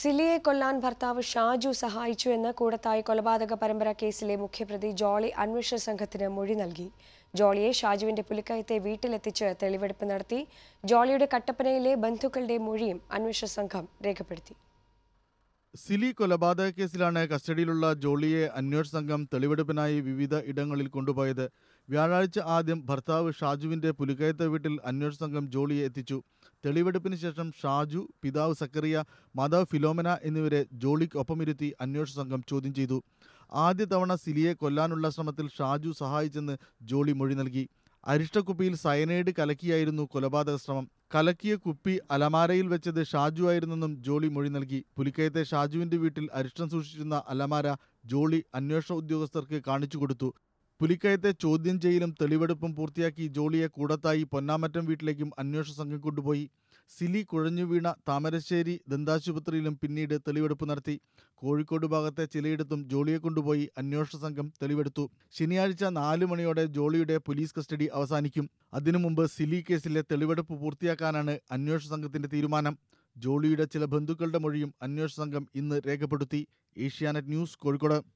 സിലിയെ കൊല്ലാൻ ഭർത്താവ് ഷാജു സഹായിച്ചു എന്ന് കൂടത്തായി കൊലപാതക പരമ്പര കേസിലെ മുഖ്യപ്രതി ജോളി അന്വേഷണ സംഘത്തിന് മൊഴി നൽകി ജോളിയെ ഷാജുവിന്റെ പുലിക്കയത്തെ വീട്ടിലെത്തിച്ച് തെളിവെടുപ്പ് നടത്തി ജോളിയുടെ കട്ടപ്പനയിലെ ബന്ധുക്കളുടെ മൊഴിയും അന്വേഷണ സംഘം രേഖപ്പെടുത്തി സിലി കൊലപാതക കേസിലാണ് കസ്റ്റഡിയിലുള്ള ജോളിയെ അന്വേഷണ സംഘം തെളിവെടുപ്പിനായി വിവിധ ഇടങ്ങളിൽ കൊണ്ടുപോയത് വ്യാഴാഴ്ച ആദ്യം ഭർത്താവ് ഷാജുവിന്റെ പുലിക്കയത്തെ വീട്ടിൽ അന്വേഷണ സംഘം ജോളിയെ എത്തിച്ചു തെളിവെടുപ്പിന് ശേഷം ഷാജു പിതാവ് സക്കറിയ മാതാവ് ഫിലോമന എന്നിവരെ ജോളിക്ക് ഒപ്പമിരുത്തി അന്വേഷണ സംഘം ചോദ്യം ചെയ്തു ആദ്യ തവണ സിലിയെ കൊല്ലാനുള്ള ശ്രമത്തിൽ ഷാജു സഹായിച്ചെന്ന് ജോളി മൊഴി നൽകി അരിഷ്ടക്കുപ്പിയിൽ സയനൈഡ് കലക്കിയായിരുന്നു കൊലപാതക ശ്രമം കലക്കിയ കുപ്പി അലമാരയിൽ വെച്ചത് ഷാജു ആയിരുന്നെന്നും ജോളി മൊഴി നൽകി പുലിക്കയത്തെ ഷാജുവിന്റെ വീട്ടിൽ അരിഷ്ടം സൂക്ഷിച്ചിരുന്ന അലമാര ജോളി അന്വേഷണ ഉദ്യോഗസ്ഥർക്ക് കാണിച്ചു കൊടുത്തു പുലിക്കയത്തെ ചോദ്യം ചെയ്യലും തെളിവെടുപ്പും പൂർത്തിയാക്കി ജോളിയെ കൂടത്തായി പൊന്നാമറ്റം വീട്ടിലേക്കും അന്വേഷണ സംഘം കൊണ്ടുപോയി സിലി കുഴഞ്ഞു വീണ താമരശ്ശേരി ദന്താശുപത്രിയിലും പിന്നീട് തെളിവെടുപ്പ് നടത്തി കോഴിക്കോട് ഭാഗത്തെ ചിലയിടത്തും ജോളിയെ കൊണ്ടുപോയി അന്വേഷണ സംഘം തെളിവെടുത്തു ശനിയാഴ്ച നാലു മണിയോടെ ജോളിയുടെ പോലീസ് കസ്റ്റഡി അവസാനിക്കും അതിനു മുമ്പ് സിലി കേസിലെ തെളിവെടുപ്പ് പൂർത്തിയാക്കാനാണ് അന്വേഷണ സംഘത്തിന്റെ തീരുമാനം ജോളിയുടെ ചില ബന്ധുക്കളുടെ മൊഴിയും അന്വേഷണ സംഘം ഇന്ന് രേഖപ്പെടുത്തി ഏഷ്യാനെറ്റ് ന്യൂസ് കോഴിക്കോട്